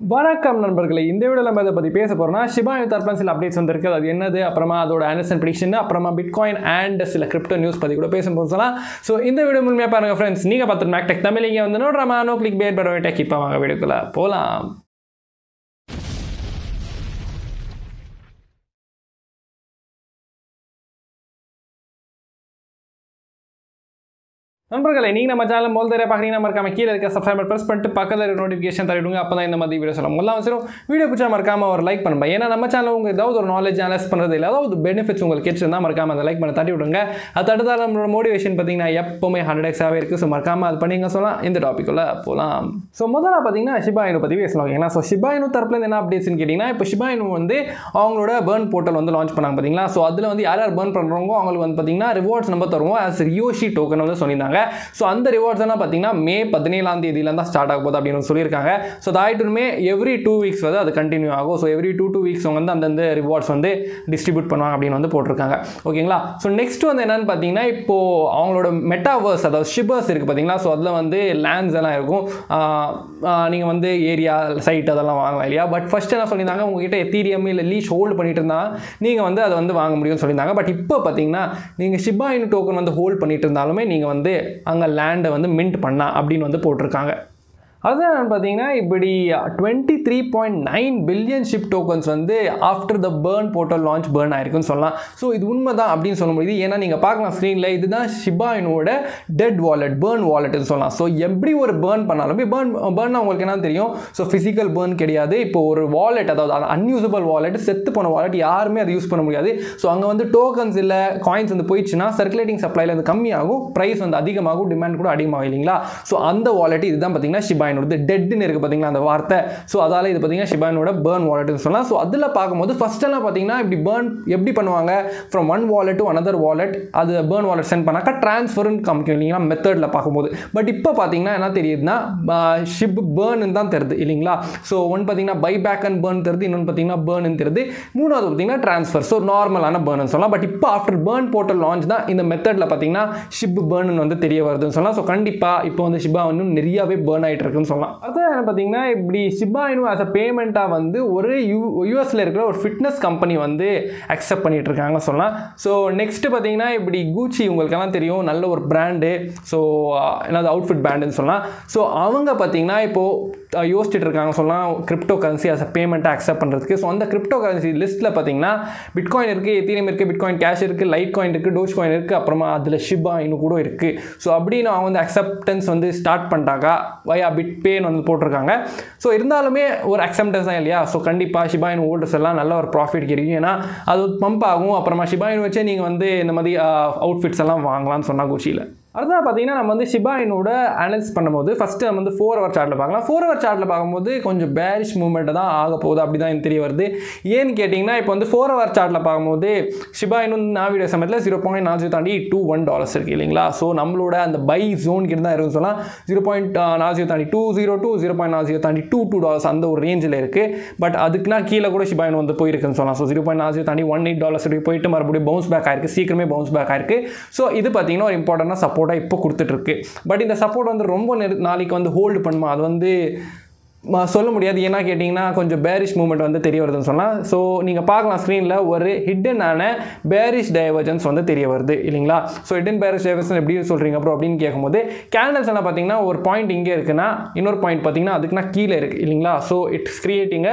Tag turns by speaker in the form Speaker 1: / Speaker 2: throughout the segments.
Speaker 1: வணக்கம் நண்பர்களே இந்த வீடியோவில் நம்ம இதை பற்றி பேச போகிறோம்னா ஷிபா தரப்பில் சில அப்டேட்ஸ் வந்திருக்கு அது என்னது அப்புறமா அதோட அனலிசன் ப்ரிடிக்ஷன் அப்புறமா பிட்காயின் அண்ட் சில கிரிப்டோ நியூஸ் பற்றி கூட பேச சொல்லலாம் ஸோ இந்த வீடியோ முழுமையாக பாருங்கள் ஃப்ரெண்ட்ஸ் நீங்கள் பார்த்துட்டு மேக்டெக் தமிழ் இங்கே வந்து நோட்றாமா நோ கிளிக் பேர் பெற டெக் இப்போ வாங்க வீடியோக்குள்ள போகலாம் நண்பர்களே நீங்கள் நம்ம சேனல் முதல் தடவை பார்க்குறீங்கன்னா மறக்காம கீழே இருக்க சப்ஸ்கிரைபர் ப்ரெஸ் பண்ணிட்டு பக்கத்தில் இருக்க நோட்டிஃபிகேஷன் தருவிடுங்க அப்போ தான் இந்த மாதிரி வீடியோ சொல்ல முதல்ல அவசரம் வீடியோ பிடிச்சா மறக்காம ஒரு லைக் பண்ணுங்க ஏன்னா நம்ம சேனல் உங்களுக்கு ஏதாவது ஒரு நாலேஜ் அனலைஸ் பண்ணுறது இல்லை ஏதாவது பெனிஃபிட்ஸ் உங்களுக்கு கிடைச்சிருந்தா மறக்காம அந்த லைக் பண்ண தட்டி விடுங்க அது தடுத்தால் நம்மளோட மோட்டிவேஷன் பார்த்தீங்கன்னா எப்போவுமே ஹண்ட்ரட் எக்ஸாகவே இருக்குது ஸோ மறக்காம அது பண்ணிங்க சொல்லலாம் இந்த டாப்பிக்குள்ளே போகலாம் ஸோ முதல்ல பார்த்தீங்கன்னா ஷிபாயினு பற்றி பேசலாம் ஓகேங்களா ஸோ ஷிபாயினு தரப்புல என்ன அப்டேட்ஸ்னு கேட்டிங்கன்னா இப்போ ஷிபாயினு வந்து அவங்களோட பேர்ன் போர்ட்டல் வந்து லான்ச் பண்ணாங்க பார்த்தீங்களா ஸோ அதில் வந்து யார் யார் பேர்ன் பண்ணுறவங்க அவங்களுக்கு வந்து பார்த்தீங்கன்னா ரிவார்ட்ஸ் நம்ம தருவோம் ஆஸ் ரியோஷி டோக்கன் வந்து சொல்லியிருந்தாங்க ஸோ அந்த ரிவார்ட்ஸ் எல்லாம் பார்த்தீங்கன்னா மே பதினேழாம் தேதியில தான் ஸ்டார்ட் ஆக போகுது அப்படின்னு சொல்லியிருக்காங்க ஸோ தாயிட்டுமே எவ்ரி டூ வீக்ஸ் வந்து அது கண்டினியூ ஆகும் so every two two weeks அவங்க வந்து அந்தந்த ரிவார்ட்ஸ் வந்து டிஸ்ட்ரிபியூட் பண்ணுவாங்க அப்படின்னு வந்து போட்டிருக்காங்க ஓகேங்களா ஸோ நெக்ஸ்ட் வந்து என்னன்னு பார்த்தீங்கன்னா இப்போ அவங்களோட மெட்டாவர்ஸ் அதாவது ஷிபர்ஸ் இருக்குது பார்த்தீங்களா ஸோ அதில் வந்து லேண்ட்ஸ் எல்லாம் இருக்கும் நீங்கள் வந்து ஏரியா சைட் அதெல்லாம் வாங்கலாம் இல்லையா பட் ஃபஸ்ட் என்ன சொல்லியிருந்தாங்க உங்ககிட்ட எத்தீரியம் இல்லை லீஸ் ஹோல்டு பண்ணிட்டு இருந்தா நீங்கள் வந்து அதை வந்து வாங்க முடியும்னு சொல்லியிருந்தாங்க பட் இப்போ பார்த்தீங்கன்னா நீங்கள் ஷிபா இன் டோக்கன் வந்து ஹோல்ட் பண்ணிட்டு இருந்தாலுமே நீங்கள் வந்து அங்கே லேண்டை வந்து மின்ட் பண்ணா அப்படின்னு வந்து போட்டிருக்காங்க அதுதான் பார்த்தீங்கன்னா இப்படி twenty three point nine billion SHIB tokens வந்து after the burn portal launch burn ஆயிருக்குன்னு சொல்லலாம் ஸோ இது உண்மை தான் அப்படின்னு சொல்ல முடியுது ஏன்னா நீங்கள் பார்க்கலாம் ஸ்க்ரீனில் இதுதான் ஷிபாயினோட டெட் வாலெட் பேர்ன் வாலெட்னு சொல்லலாம் ஸோ எப்படி ஒரு பேர்ன் பண்ணாலுமே பேர்ன் பேர்ன் உங்களுக்கு என்ன தெரியும் ஸோ ஃபிசிக்கல் பேர்ன் கிடையாது இப்போ ஒரு வாலெட் அதாவது அன்யூசபிள் வாலெட் செத்து போன வாலெட் யாருமே அதை யூஸ் பண்ண முடியாது ஸோ அங்கே வந்து டோக்கன்ஸ் இல்லை காயின்ஸ் வந்து போயிடுச்சுன்னா சர்க்குலேட்டிங் சப்ளைல வந்து கம்மியாகும் ப்ரைஸ் வந்து அதிகமாகும் டிமாண்ட் கூட அதிகமாகும் இல்லைங்களா ஸோ அந்த வாலெட் இதுதான் பார்த்தீங்கன்னா ஷிபாயின் ஷிபாயினோட டெட்னு இருக்குது பார்த்தீங்களா அந்த வார்த்தை ஸோ அதால் இது பார்த்தீங்கன்னா ஷிபாயினோட பேர்ன் வாலெட்னு சொல்லலாம் ஸோ அதில் பார்க்கும்போது ஃபஸ்ட் எல்லாம் பார்த்தீங்கன்னா இப்படி பேர்ன் எப்படி பண்ணுவாங்க from one wallet to another wallet அது பேர்ன் வாலெட் சென்ட் பண்ணாக்கா ட்ரான்ஸ்ஃபர்னு காமிக்கும் இல்லைங்களா மெத்தடில் பார்க்கும்போது பட் இப்போ பார்த்தீங்கன்னா என்ன தெரியுதுன்னா ஷிப் பேர்னு தான் தெரியுது இல்லைங்களா ஸோ ஒன்று பார்த்தீங்கன்னா பை பேக் அண்ட் பேர்ன் தெரியுது இன்னொன்று பார்த்தீங்கன்னா பேர்னு தெரியுது மூணாவது பார்த்தீங்கன்னா ட்ரான்ஸ்ஃபர் ஸோ நார்மலான பேர்னு சொல்லலாம் பட் இப்போ ஆஃப்டர் பேர்ன் போர்ட்டல் லான்ச் தான் இந்த மெத்தடில் பார்த்தீங்கன்னா ஷிப் பேர்னு வந்து தெரிய வருதுன்னு சொல்லலாம் ஸோ கண்டிப்பாக இப்போ வந்து ஷிபா இன்னும் நிறையாவே பேர்ன் ஆகிட்டு இருக்குன்னு சொல்லலாம் அது என்ன பார்த்தீங்கன்னா இப்படி ஷிபா இனு ஆஸ் அ பேமெண்ட்டாக வந்து ஒரு யூ யூஎஸில் இருக்கிற ஒரு ஃபிட்னஸ் கம்பெனி வந்து அக்செப்ட் பண்ணிட்டு இருக்காங்க சொல்லலாம் ஸோ நெக்ஸ்ட் பார்த்தீங்கன்னா இப்படி கூச்சி உங்களுக்கெல்லாம் தெரியும் நல்ல ஒரு பிராண்டு ஸோ என்னது அவுட்ஃபிட் பிராண்டுன்னு சொல்லலாம் ஸோ அவங்க பார்த்தீங்கன்னா இப்போது யோசிச்சுட்டு இருக்காங்க சொல்லலாம் கிரிப்டோ கரன்சி ஆஸ் அ பேமெண்ட்டை அக்செப்ட் பண்ணுறதுக்கு ஸோ அந்த கிரிப்டோ கரன்சி லிஸ்ட்டில் பார்த்தீங்கன்னா பிட்காயின் இருக்குது எத்தீரியம் இருக்குது பிட்காயின் கேஷ் இருக்குது லைட் காயின் இருக்குது டோஜ் காயின் இருக்குது அப்புறமா அதில் ஷிபா இன்னும் கூட இருக்குது ஸோ அப்படின்னு அவங்க வந்து அக்செப்டன்ஸ் வந்து ஸ்டார்ட் பண்ணிட்டாக்கா வயா பிட் பேன்னு வந்து போட்டிருக்காங்க ஸோ இருந்தாலுமே ஒரு அக்செப்டன்ஸ் தான் இல்லையா ஸோ கண்டிப்பாக ஷிபாயின் ஹோல்டர்ஸ் எல்லாம் நல்ல ஒரு ப்ராஃபிட் கிடைக்கும் ஏன்னா அது பம்ப் ஆகும் அப்புறமா ஷிபாயின் வச்சே நீங்கள் வந்து இந்த மாதிரி அவுட்ஃபிட்ஸ் எல்லாம் வாங்கலாம்னு சொன்னால் குச்சியில் அடுத்தது பார்த்தீங்கன்னா நம்ம வந்து ஷிபாயினோட அனலைஸ் பண்ணும்போது ஃபஸ்ட்டு நம்ம வந்து ஃபோர் ஹவர் சார்ட்டில் பார்க்கலாம் ஃபோர் ஹவர் சார்ட்டில் பார்க்கும்போது கொஞ்சம் பேரிஷ் மூவ்மெண்ட் தான் ஆக போகுது அப்படி தான் எனக்கு தெரிய வருது ஏன்னு கேட்டிங்கன்னா இப்போ வந்து ஃபோர் ஹவர் சார்ட்டில் பார்க்கும்போது ஷிபாயினும் நான் வீடியோ சமயத்தில் ஜீரோ பாயிண்ட் நாலு தாண்டி டூ ஒன் டாலர்ஸ் இருக்குது இல்லைங்களா ஸோ நம்மளோட அந்த பை ஜோன் கிட்ட தான் இருக்குன்னு சொல்லலாம் ஜீரோ பாயிண்ட் நாலு ஜீரோ தாண்டி two zero two zero point நாலு ஜீரோ தாண்டி டூ டூ டாலர்ஸ் அந்த ஒரு ரேஞ்சில் இருக்குது பட் அதுக்குனா கீழே கூட ஷிபாயின் வந்து போயிருக்குன்னு சொல்லலாம் ஸோ ஜீரோ பாயிண்ட் நாலு ஜீரோ தாண்டி ஒன் எயிட் டாலர்ஸ் போயிட்டு மறுபடியும் பவுன்ஸ் பேக் ஆயிருக்கு சீக்கிரமே பவுன்ஸ் பேக் ஆயிருக்கு ஸோ இது பார்த்தீங்கன்னா ஒரு இம்பார்ட்டண்டாக சப்போர்ட்டாக இப்போ கொடுத்துட்டு இருக்கு பட் இந்த சப்போர்ட் வந்து ரொம்ப நாளைக்கு வந்து ஹோல்டு பண்ணுமா அது வந்து சொல்ல முடியாது ஏன்னா கேட்டிங்கன்னா கொஞ்சம் பேரிஷ் மூவ்மெண்ட் வந்து தெரிய வருதுன்னு சொல்லலாம் ஸோ நீங்கள் பார்க்கலாம் ஸ்க்ரீனில் ஒரு ஹிட்டனான பேரிஷ் டைவர்ஜன்ஸ் வந்து தெரிய வருது இல்லைங்களா ஸோ ஹிடன் பேரிஷ் டைவர்ஜன்ஸ் எப்படி சொல்கிறீங்க அப்புறம் அப்படின்னு கேட்கும்போது கேண்டல்ஸ் எல்லாம் பார்த்தீங்கன்னா ஒரு பாயிண்ட் இங்கே இருக்குன்னா இன்னொரு பாயிண்ட் பார்த்தீங்கன்னா அதுக்குன்னா கீழே இருக்குது இல்லைங்களா ஸோ இட்ஸ் கிரியேட்டிங்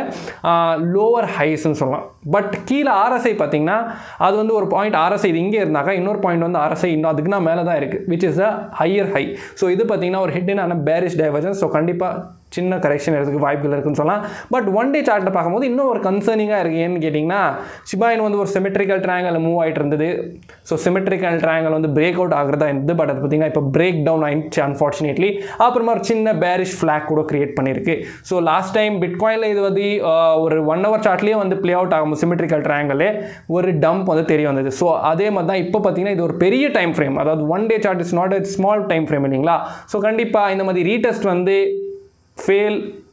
Speaker 1: லோவர் ஹைஸ்ன்னு சொல்லலாம் பட் கீழே ஆர்எஸ்ஐ பார்த்தீங்கன்னா அது வந்து ஒரு பாயிண்ட் ஆர்எஸ்ஐ இது இங்கே இருந்தாக்கா இன்னொரு பாயிண்ட் வந்து ஆர்எஸ்ஐ இன்னும் அதுக்குன்னா மேலே தான் இருக்குது which is a higher high so இது பார்த்தீங்கன்னா ஒரு ஹிட்டனான பேரிஷ் டைவர்ஜன்ஸ் ஸோ கண்டிப்பாக சின்ன கரெக்ஷன் எடுத்துக்கு வாய்ப்புகள் இருக்குன்னு சொல்லலாம் பட் ஒன் டே சார்ட்டை பார்க்கும்போது இன்னும் ஒரு கன்சர்னிங்காக இருக்குது ஏன்னு கேட்டிங்கன்னா சிபாயின் வந்து ஒரு சிமெட்ரிக்கல் ட்ரையாங்கல் மூவ் ஆகிட்டு இருந்தது ஸோ சிமெட்ரிக்கல் ட்ரையாங்கல் வந்து பிரேக் அவுட் ஆகிறதா இருந்தது பட் அது பார்த்திங்கன்னா இப்போ பிரேக் டவுன் ஆயிடுச்சு அன்ஃபார்ச்சுனேட்லி அப்புறமா ஒரு சின்ன பேரிஷ் ஃப்ளாக் கூட கிரியேட் பண்ணியிருக்கு ஸோ லாஸ்ட் டைம் பிட்காயினில் இது வந்து ஒரு ஒன் ஹவர் சார்ட்லேயே வந்து ப்ளே அவுட் ஆகும் சிமெட்ரிக்கல் ட்ரையாங்கலே ஒரு டம்ப் வந்து தெரிய வந்தது ஸோ அதே மாதிரி தான் இப்போ பார்த்தீங்கன்னா இது ஒரு பெரிய டைம் ஃப்ரேம் அதாவது one day chart is not a small time frame இல்லைங்களா ஸோ கண்டிப்பாக இந்த மாதிரி ரீடெஸ்ட் வந்து ஃபெயில்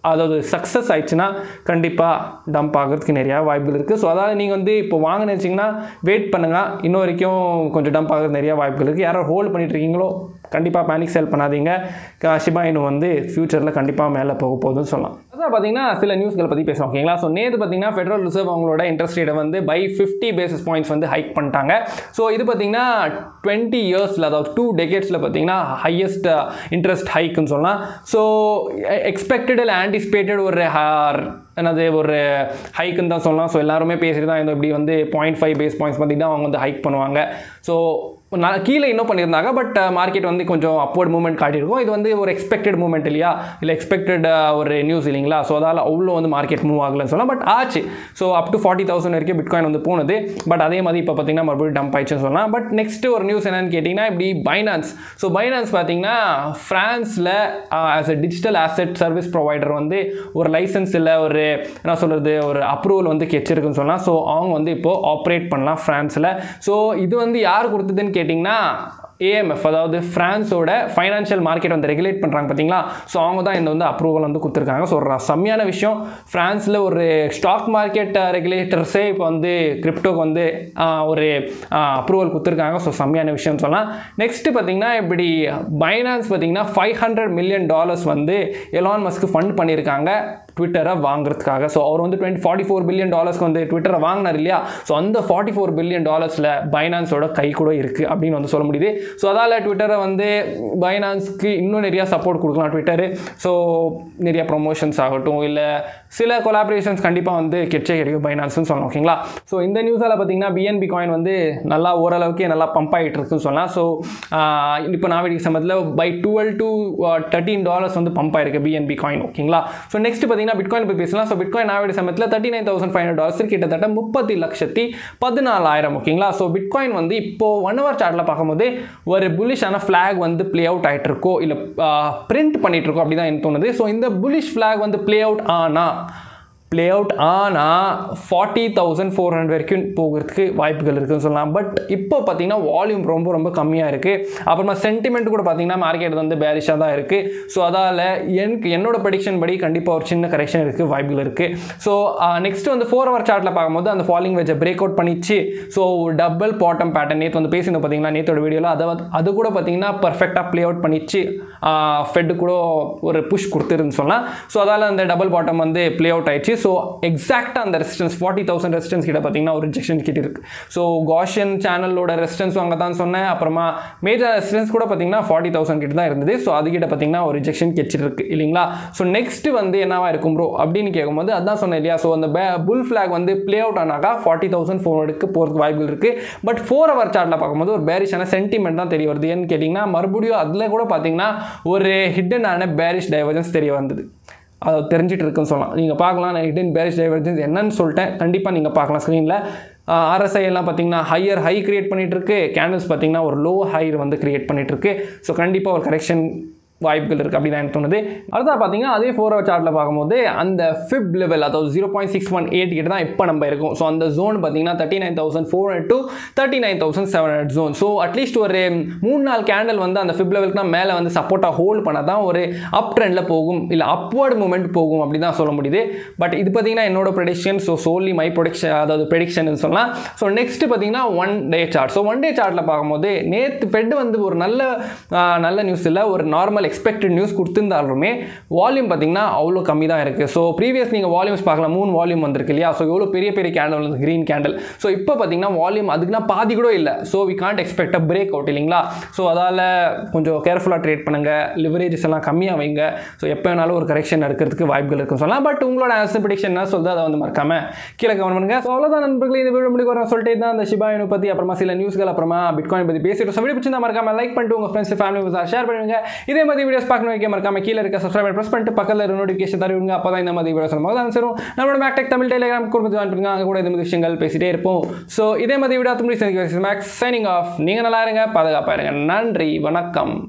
Speaker 1: அதாவது சக்ஸஸ் ஆயிடுச்சுன்னா கண்டிப்பாக டம்ப் ஆகிறதுக்கு நிறையா வாய்ப்புகள் இருக்குது ஸோ அதாவது நீங்கள் வந்து இப்போ வாங்க நினச்சிங்கன்னா வெயிட் பண்ணுங்கள் இன்ன வரைக்கும் கொஞ்சம் டம்ப் ஆகிறது நிறையா வாய்ப்புகள் இருக்குது யாரோ ஹோல்ட் பண்ணிட்டு இருக்கீங்களோ கண்டிப்பாக பேனிக் சேல் பண்ணாதீங்க ஷிபா இனு வந்து ஃப்யூச்சரில் கண்டிப்பாக மேலே போக போகுதுன்னு சொல்லலாம் அதான் பார்த்தீங்கன்னா சில நியூஸ்களை பற்றி பேசுவோம் ஓகேங்களா ஸோ நேற்று பார்த்தீங்கன்னா ஃபெடரல் ரிசர்வ் அவங்களோட இன்ட்ரெஸ்ட் ரேட்டை வந்து பை ஃபிஃப்டி பேசிஸ் பாயிண்ட்ஸ் வந்து ஹைக் பண்ணிட்டாங்க ஸோ இது பார்த்தீங்கன்னா டுவெண்ட்டி இயர்ஸில் அதாவது டூ டெகேட்ஸில் பார்த்தீங்கன்னா ஹையஸ்ட் இன்ட்ரெஸ்ட் ஹைக்குன்னு சொல்லலாம் ஸோ எக்ஸ்பெக்டட் இல்லை ஆன்டிசிபேட்டட் ஒரு என்னது ஒரு ஹைக்குன்னு தான் சொல்லலாம் ஸோ எல்லாருமே பேசிட்டு தான் இந்த இப்படி வந்து பாயிண்ட் ஃபைவ் பேஸ் பாயிண்ட்ஸ் பற்றி தான் அவங்க வந்து ஹைக் பண்ணுவாங்க ஸோ நான் கீழே இன்னும் பண்ணியிருந்தாங்க பட் மார்க்கெட் வந்து கொஞ்சம் அப்வர்ட் மூவ்மெண்ட் காட்டியிருக்கும் இது வந்து ஒரு எக்ஸ்பெக்டட் மூவ்மெண்ட் இல்லையா இல்லை எக்ஸ்பெக்டட் ஒரு நியூஸ் இல்லைங்களா ஸோ அதால் அவ்வளோ வந்து மார்க்கெட் மூவ் ஆகலன்னு சொல்லலாம் பட் ஆச்சு so up to forty thousand வரைக்கும் பிட்காயின் வந்து போனது பட் அதே மாதிரி இப்போ பார்த்தீங்கன்னா மறுபடியும் டம்ப் ஆயிடுச்சுன்னு சொல்லலாம் பட் நெக்ஸ்ட் ஒரு நியூஸ் என்னன்னு கேட்டிங்கன்னா இப்படி பைனான்ஸ் ஸோ பைனான்ஸ் பார்த்தீங்கன்னா ஃப்ரான்ஸில் as a digital asset service provider வந்து ஒரு லைசன்ஸ் இல்லை ஒரு என்ன சொல்கிறது ஒரு அப்ரூவல் வந்து கெச்சிருக்குன்னு சொல்லலாம் ஸோ அவங்க வந்து இப்போது ஆப்ரேட் பண்ணலாம் ஃப்ரான்ஸில் ஸோ இது வந்து யார் கொடுத்ததுன்னு கேட்டிங்கன்னா ஏஎம்எஃப் அதாவது ஃப்ரான்ஸோட ஃபைனான்ஷியல் மார்க்கெட் வந்து ரெகுலேட் பண்ணுறாங்க பார்த்தீங்களா ஸோ அவங்க தான் இந்த வந்து அப்ரூவல் வந்து கொடுத்துருக்காங்க ஸோ ஒரு செம்மையான விஷயம் ஃப்ரான்ஸில் ஒரு ஸ்டாக் மார்க்கெட் ரெகுலேட்டர்ஸே இப்போ வந்து கிரிப்டோக்கு வந்து ஒரு அப்ரூவல் கொடுத்துருக்காங்க ஸோ செம்மையான விஷயம் சொல்லலாம் நெக்ஸ்ட்டு பார்த்தீங்கன்னா இப்படி பைனான்ஸ் பார்த்தீங்கன்னா ஃபைவ் ஹண்ட்ரட் மில்லியன் டாலர்ஸ் வந்து எலான் மஸ்க்கு ஃபண்ட் பண்ணியிருக்காங்க ட்விட்டரை வாங்குறதுக்காக ஸோ அவர் வந்து டுவெண்ட்டி ஃபார்ட்டி ஃபோர் பில்லியன் டாலர்ஸ்க்கு வந்து ட்விட்டரை வாங்கினார் இல்லையா ஸோ அந்த ஃபார்ட்டி ஃபோர் பில்லியன் டாலர்ஸில் பைனான்ஸோட கை கூட இருக்குது அப்படின்னு வந்து சொல்ல முடியுது ஸோ அதால் ட்விட்டரை வந்து பைனான்ஸ்க்கு இன்னும் நிறையா சப்போர்ட் கொடுக்கலாம் ட்விட்டரு ஸோ நிறைய ப்ரொமோஷன்ஸ் ஆகட்டும் இல்லை சில கொலாபரேஷன்ஸ் கண்டிப்பாக வந்து கெச்சே கிடைக்கும் பைனான்ஸ்னு சொல்லலாம் ஓகேங்களா ஸோ இந்த நியூஸால் பார்த்தீங்கன்னா பிஎன்பி காயின் வந்து நல்லா ஓரளவுக்கு நல்லா பம்ப் ஆகிட்டு இருக்குன்னு சொல்லலாம் ஸோ இப்போ நான் வெடிக்க சமயத்தில் by twelve to thirteen dollars வந்து பம்ப் ஆயிருக்கு பிஎன்பி காயின் ஓகேங்களா ஸோ நெக்ஸ்ட் பார்த்தீங்கன்னா பிட்காயின் பற்றி பேசலாம் ஸோ பிட்காயின் நான் வெடிக்க சமயத்தில் thirty nine thousand five hundred dollars கிட்டத்தட்ட முப்பத்தி லட்சத்தி பதினாலாயிரம் ஓகேங்களா ஸோ பிட்காயின் வந்து இப்போ ஒன் ஹவர் சார்ட்டில் பார்க்கும்போது ஒரு புலிஷான ஃப்ளாக் வந்து ப்ளே அவுட் ஆகிட்டு இருக்கோ இல்லை பிரிண்ட் பண்ணிட்டு இருக்கோ அப்படி தான் எனக்கு தோணுது ஸோ இந்த புலிஷ் ஃப்ளாக் வந்து ப்ளே அவுட் ஆனால் ப்ளே அவுட் ஆனால் ஃபார்ட்டி தௌசண்ட் ஃபோர் ஹண்ட்ரட் வரைக்கும் போகிறதுக்கு வாய்ப்புகள் இருக்குன்னு சொல்லலாம் பட் இப்போ பார்த்தீங்கன்னா வால்யூம் ரொம்ப ரொம்ப கம்மியாக இருக்குது அப்புறமா சென்டிமெண்ட் கூட பார்த்தீங்கன்னா மார்க்கெட் வந்து பேரிஷாக தான் இருக்குது ஸோ அதால் எனக்கு என்னோட ப்ரெடிக்ஷன் படி கண்டிப்பாக ஒரு சின்ன கரெக்ஷன் இருக்குது வாய்ப்புகள் இருக்குது ஸோ நெக்ஸ்ட் வந்து ஃபோர் ஹவர் சார்ட்டில் பார்க்கும்போது அந்த ஃபாலிங் வெஜ்ஜை பிரேக் அவுட் பண்ணிச்சு ஸோ டபுள் பாட்டம் பேட்டர்ன் நேற்று வந்து பேசியிருந்தோம் பார்த்தீங்களா நேற்றோட வீடியோவில் அதை வந்து- அது கூட பார்த்தீங்கன்னா பர்ஃபெக்டாக ப்ளே அவுட் பண்ணிச்சு ஃபெட்டு கூட ஒரு புஷ் கொடுத்துருன்னு சொல்லலாம் ஸோ அதால் அந்த டபுள் பாட்டம் வந்து ப்ளே அவுட் ஆயிடுச்சு ஸோ எக்ஸாக்டாக அந்த ரெசிஸ்டன்ஸ் ஃபார்ட்டி தௌசண்ட் ரெசிஸ்டன்ஸ் கிட்ட பார்த்தீங்கன்னா ஒரு ரிஜெக்ஷன் கிட்ட இருக்கு ஸோ காஷியன் சேனலோட ரெசிஸ்டன்ஸும் அங்கே தான் சொன்னேன் அப்புறமா மேஜர் ரெசிஸ்டன்ஸ் கூட பார்த்தீங்கன்னா ஃபார்ட்டி தௌசண்ட் கிட்ட தான் இருந்தது ஸோ அதுக்கிட்ட பார்த்தீங்கன்னா ஒரு ரிஜெக்ஷன் இருக்கு இல்லைங்களா ஸோ நெக்ஸ்ட் வந்து என்னவா இருக்கும் ப்ரோ அப்படின்னு கேட்கும்போது அதான் சொன்னேன் இல்லையா ஸோ அந்த புல் ஃபிளாக் வந்து ப்ளே அவுட் ஆனாக்கா ஃபார்ட்டி தௌசண்ட் ஃபோர் ஹண்ட்ரடுக்கு போகிறதுக்கு வாய்ப்புகள் இருக்குது பட் ஃபோர் ஹவர் சார்ட்டில் பார்க்கும்போது ஒரு பேரிஷான சென்டிமெண்ட் தான் தெரிய வருது ஏன்னு கேட்டிங்கன்னா மறுபடியும் அதில் கூட பார்த்தீங்கன்னா ஒரு ஹிட்டனான பேரிஷ் டைவர்ஜன்ஸ் தெரிய வந்தது அதை தெரிஞ்சிட்டு இருக்குன்னு சொல்லலாம் நீங்கள் பார்க்கலாம் நான் ஹிடன் பேரிஷ் டைவர்ஜன்ஸ் என்னன்னு சொல்லிட்டேன் கண்டிப்பாக நீங்கள் பார்க்கலாம் ஸ்க்ரீனில் ஆர்எஸ்ஐ எல்லாம் பார்த்தீங்கன்னா ஹையர் ஹை கிரியேட் பண்ணிட்டு இருக்கு கேண்டில்ஸ் பார்த்தீங்கன்னா ஒரு லோ ஹை வந்து கிரியேட் பண்ணிட்டு இருக்கு ஸோ கண்டிப்பாக ஒரு கரெக்ஷன் வாய்ப்புகள் இருக்குது அப்படின்னு எனக்கு தோணுது அடுத்தா பார்த்தீங்கன்னா அதே ஃபோர் ஹவர் சார்ட்டில் பார்க்கும்போது அந்த ஃபிப் லெவல் அதாவது zero point six one eight கிட்ட தான் இப்போ நம்ம இருக்கும் ஸோ அந்த ஜோன் பார்த்தீங்கன்னா thirty nine thousand four hundred to thirty nine thousand seven hundred zone so at least ஒரு மூணு நாள் கேண்டில் வந்து அந்த ஃபிப் லெவலுக்கு தான் மேலே வந்து சப்போர்ட்டாக ஹோல்ட் பண்ணால் தான் ஒரு அப் ட்ரெண்டில் போகும் இல்லை அப்வர்ட் மூமெண்ட் போகும் அப்படி தான் சொல்ல முடியுது பட் இது பார்த்தீங்கன்னா என்னோட prediction so so only my production அதாவது ப்ரெடிக்ஷன் சொல்லலாம் ஸோ நெக்ஸ்ட் பார்த்தீங்கன்னா one day chart so one day சார்ட்டில் பார்க்கும்போது நேற்று ஃபெட் வந்து ஒரு நல்ல ஆஹ், நல்ல நியூஸ் இல்லை ஒரு நார்மல் எக்ஸ்பெக்டட் நியூஸ் கொடுத்துருந்தாலுமே வால்யூம் பார்த்தீங்கன்னா அவ்வளோ கம்மி தான் இருக்குது ஸோ ப்ரீவியஸ் நீங்கள் வால்யூம்ஸ் பார்க்கலாம் மூணு வால்யூம் வந்திருக்கு இல்லையா ஸோ எவ்வளோ பெரிய பெரிய கேண்டல் வந்து க்ரீன் கேண்டல் ஸோ இப்போ பார்த்தீங்கன்னா வால்யூம் அதுக்குன்னா பாதி கூட இல்லை so we can't expect a break out இல்லைங்களா ஸோ அதால் கொஞ்சம் கேர்ஃபுல்லாக ட்ரேட் பண்ணுங்கள் லிவரேஜஸ் எல்லாம் கம்மியாக வைங்க ஸோ எப்போ வேணாலும் ஒரு கரெக்ஷன் இருக்கிறதுக்கு வாய்ப்புகள் இருக்குன்னு சொல்லலாம் பட் உங்களோட ஆன்சர் ப்ரிடிக்ஷன் என்ன சொல்லுது அதை வந்து மறக்காம கீழே கவனம் பண்ணுங்க ஸோ அவ்வளோதான் நண்பர்களே இந்த வீடியோ முடிக்க வர சொல்லிட்டு தான் அந்த ஷிபாயினு பற்றி அப்புறமா சில நியூஸ்கள் அப்புறமா பிட்காயின் பற்றி பேசிட்டு ஸோ வீடியோ பிடிச்சிருந்தா மறக்காம லைக் பண்ணிட்டு உங்கள் ஃப்ரெண்ட்ஸ் ஃபேமிலி ஷேர் பண்ணுங்க இதே மாதிரி வீடியோஸ் பார்க்கணும் வைக்க மறக்காம கீழே இருக்க சப்ஸ்கிரைப் ப்ரெஸ் பண்ணிட்டு பக்கத்தில் நோட்டிஃபிகேஷன் தருவீங்க அப்போ தான் இந்த மாதிரி வீடியோஸ் நம்ம தான் சரும் நம்மளோட மேக்டெக் தமிழ் டெலிகிராம் குடும்பத்தை ஜாயின் பண்ணுங்க அங்கே கூட இந்த மாதிரி விஷயங்கள் பேசிட்டே இருப்போம் ஸோ இதே மாதிரி வீடியோ தும்பி மேக்ஸ் சைனிங் ஆஃப் நீங்கள் நல்லா இருங்க பாதுகாப்பாக இருங்க நன்றி வணக்கம்